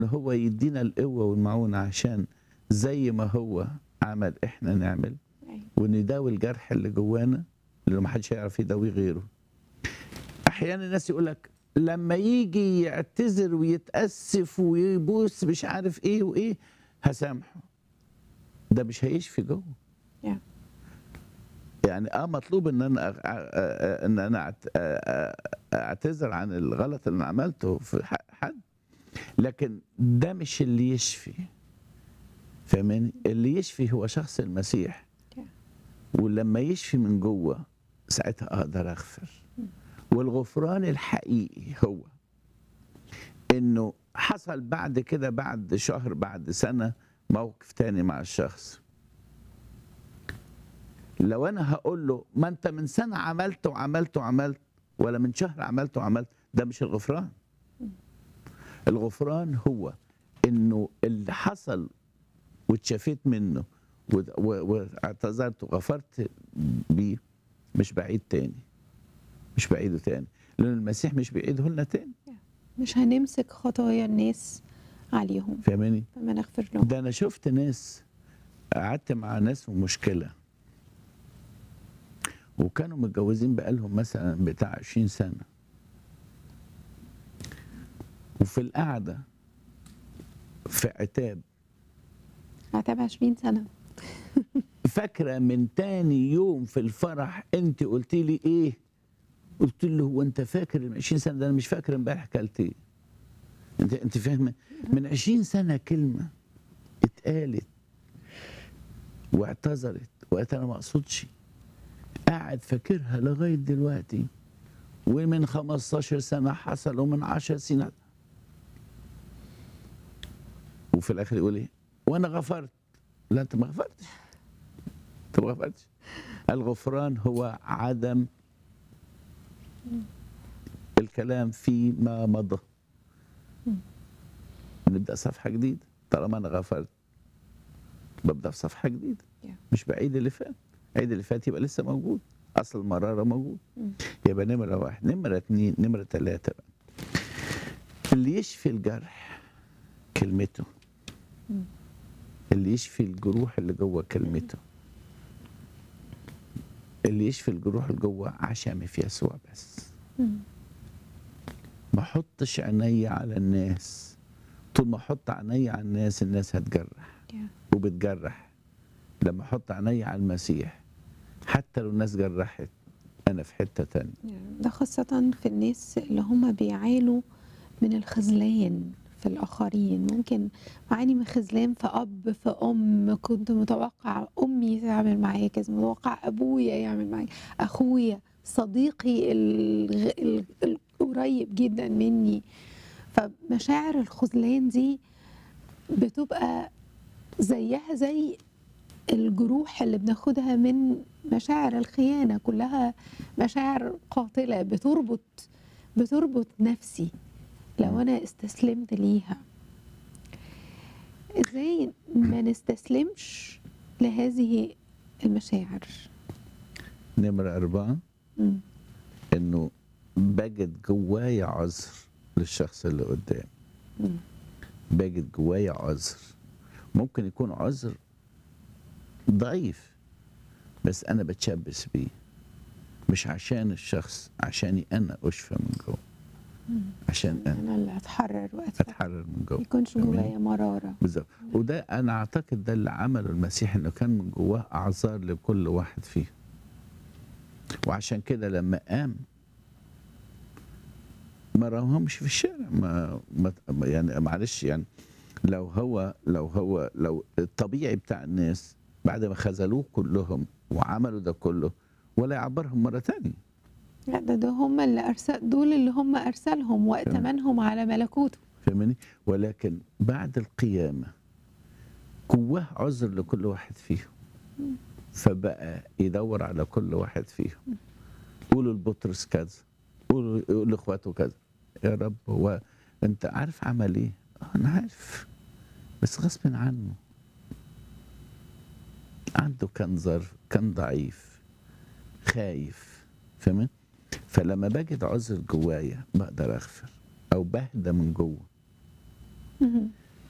ان هو يدينا القوه والمعونه عشان زي ما هو عمل احنا نعمل أيوة. ونداوي الجرح اللي جوانا اللي ما حدش هيعرف يداويه غيره احيانا الناس يقول لك لما يجي يعتذر ويتاسف ويبوس مش عارف ايه وايه هسامحه ده مش هيشفي جوه Yeah. يعني اه مطلوب ان انا أ- أ- أ- ان انا أعت- أ- أ- اعتذر عن الغلط اللي أنا عملته في حق حد لكن ده مش اللي يشفي فاهماني اللي يشفي هو شخص المسيح Yeah. ولما يشفي من جوه ساعتها اقدر اغفر والغفران الحقيقي هو انه حصل بعد كده بعد شهر بعد سنه موقف تاني مع الشخص لو انا هقول له ما انت من سنه عملت وعملت وعملت ولا من شهر عملت وعملت ده مش الغفران الغفران هو انه اللي حصل واتشافيت منه و- و- واعتذرت وغفرت بيه مش بعيد تاني مش بعيده تاني لان المسيح مش بيعيده لنا تاني مش هنمسك خطايا الناس عليهم فاهماني فما نغفر لهم ده انا شفت ناس قعدت مع ناس في مشكله وكانوا متجوزين بقالهم مثلا بتاع 20 سنه وفي القعده في عتاب هتابع 20 سنة فاكره من تاني يوم في الفرح انت قلت لي ايه قلت له هو انت فاكر من 20 سنه ده انا مش فاكر امبارح كلت ايه انت انت فاهمه من 20 سنه كلمه اتقالت واعتذرت وقالت انا ما اقصدش قاعد فاكرها لغايه دلوقتي ومن 15 سنه حصل ومن 10 سنين وفي الاخر يقول ايه وانا غفرت لا انت ما غفرتش انت ما غفرتش الغفران هو عدم الكلام فيما مضى نبدا صفحه جديده طالما انا غفرت ببدا في صفحه جديده Yeah. مش بعيد اللي فات عيد اللي فات يبقى لسه موجود اصل المراره موجود مم. يبقى نمره واحد نمره اتنين نمره ثلاثه بقى اللي يشفي الجرح كلمته مم. اللي يشفي الجروح اللي جوه كلمته اللي يشفي الجروح اللي جوه عشمي في يسوع بس مم. ما احطش عيني على الناس طول ما احط عيني على الناس الناس هتجرح Yeah. وبتجرح لما احط عيني على المسيح حتى لو الناس جرحت انا في حته تانية ده خاصة في الناس اللي هم بيعانوا من الخذلان في الآخرين ممكن أعاني من خذلان في أب في أم كنت متوقع أمي تعمل معايا كذا متوقع أبويا يعمل معايا أخويا صديقي الغ- ال- القريب جدا مني فمشاعر الخذلان دي بتبقى زيها زي الجروح اللي بناخدها من مشاعر الخيانة كلها مشاعر قاتلة بتربط بتربط نفسي لو أنا استسلمت ليها إزاي ما نستسلمش لهذه المشاعر نمره اربعه مم. انه بجد جوايا عذر للشخص اللي قدامي مم. بجد جوايا عذر ممكن يكون عذر ضعيف بس انا بتشبث بيه مش عشان الشخص عشاني انا اشفى من جوه مم. عشان انا أنا اللي أتحرر وأدفع اتحرر من ما جوه يكونش فاهمين؟ جوايا مرارة بالظبط وده انا اعتقد ده اللي عمله المسيح انه كان من جواه اعذار لكل واحد فيه وعشان كده لما قام ما راهمش في الشارع ما, ما يعني معلش يعني لو هو لو هو لو الطبيعي بتاع الناس بعد ما خذلوه كلهم وعملوا ده كله ولا يعبرهم مره تانية لا ده, ده هم اللي أرسل دول اللي هم أرسلهم وأتمنهم على ملكوته فاهمني ولكن بعد القيامة جواه عذر لكل واحد فيهم فبقى يدور على كل واحد فيهم قولوا لبطرس كذا قولوا قولوا لاخواته كذا يا رب هو انت عارف عمل ايه آه، انا عارف بس غصب عنه عنده كان ظرف كان ضعيف خايف فاهم فلما بجد عذر جوايا بقدر اغفر او بهدى من جوه مهم.